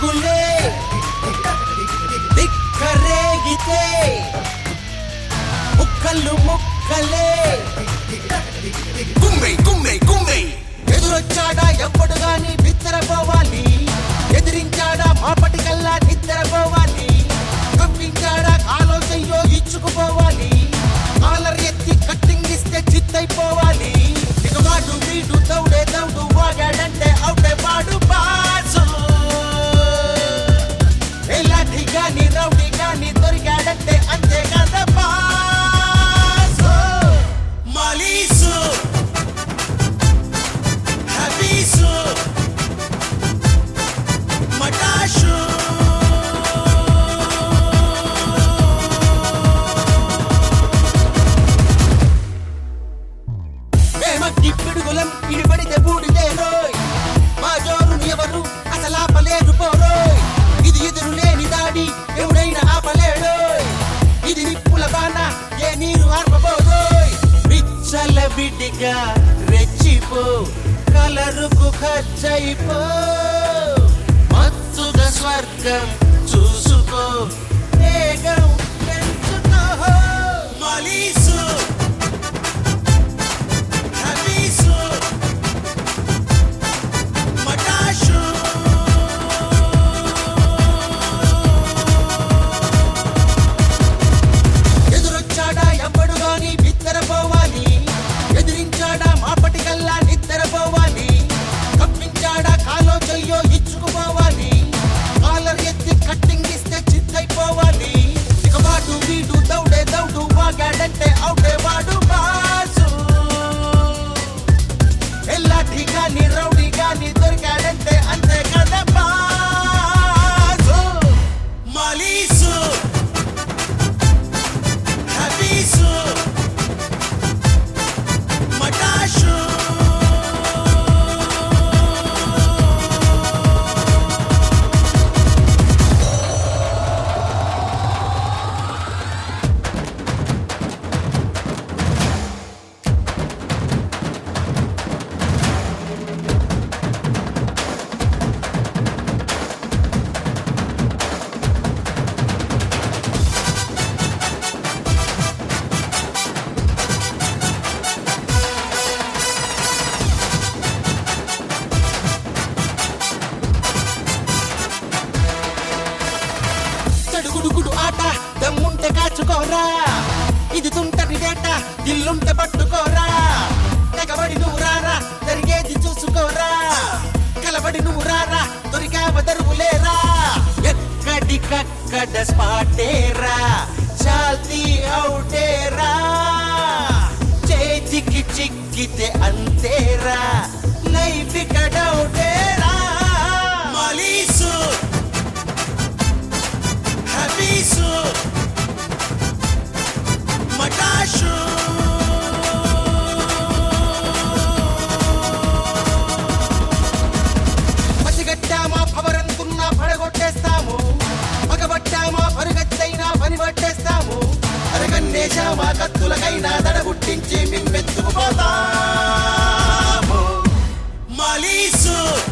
దిక్కులే దిక్కరేగితే ముక్కలు ముక్కలే గుమ్మి గుమ్మి గుమ్మి ఎదురొచ్చాడా ఎప్పుడు గాని బిత్తరపోవాలి ఎదిరించాడా మాపటికల్లా నిద్రపోవాలి కప్పించాడా కాలో చెయ్యో ఇచ్చుకుపోవాలి కాలర్ ఎత్తి కట్టింగ్ ఇస్తే చిత్తైపోవాలి ఇక వాడు వీడు దౌడే దౌడు వాగాడంటే అవుటే వాడు బాసు ఎలాంటి గాని రౌడీ గాని దొరికాడంటే అంతే కదా బాసు మాలీసు హబీసు మటాషు మేమగ్గి పిడుగులం ఇడిపడితే బూడిదే రోయ్ మా జోరుని ఎవరు అసలు ఆపలేరు పోరోయ్ ఇది ఎదురు లేని దాడి ఎవడైనా ఆపలేడోయ్ ఇది నిప్పుల బాణ ఏ నీరు ఆర్పబోదోయ్ విచ్చల విడిగా రెచ్చిపో కలరుకు ఖర్చయిపో మత్తుగా స్వర్గం చూసుకో వేగం పెంచుకో మాలీసు హబీసు మటాషు ఎదురొచ్చాడా ఎవ్వడు గాని బిత్తరపోవాలి ఎదిరించాడా మాపటికల్లా నిద్రపోవాలి కప్పించాడా కాలో చెయ్యో ఇచ్చుకుపోవాలి కాలర్ ఎత్తి కట్టింగ్ ఇస్తే చిత్తైపోవాలి ఇక వాడు వీడు దౌడే దౌడు వాగాడంటే అవుటే వాడు బాసు ఎల్లాటి గాని రౌడీ గాని దొరికాడంటే అంతే కదా బాసు మాలీసు హబీసు మటాషు చడుగుడుగుడు ఆట దమ్ముంటే కాచుకోరా ఇది తుంటరి డేట ఇల్లుంటే పట్టుకోరా తెగబడి నువ్వు రారా జరిగేది చూసుకోరా కలబడి నువ్వు రారా దొరికావ దరువులేరా ఎక్కడికక్కడ స్పాటేరా చాల్తీ అవుటేరా చేతికి చిక్కితే అంతేరా లైఫ్ ఇక్కడ అవుటేరా మాలీసు హబీసు మటాషు పసిగట్టామా పవరంతున్నా పడగొట్టేస్తాము పగబట్టామా పరుగచ్చైనా పని పట్టేస్తాము అరగన్నేశామా కత్తులకైనా దడబుట్టించి మిమ్మెత్తుకుపోతాము మాలీసు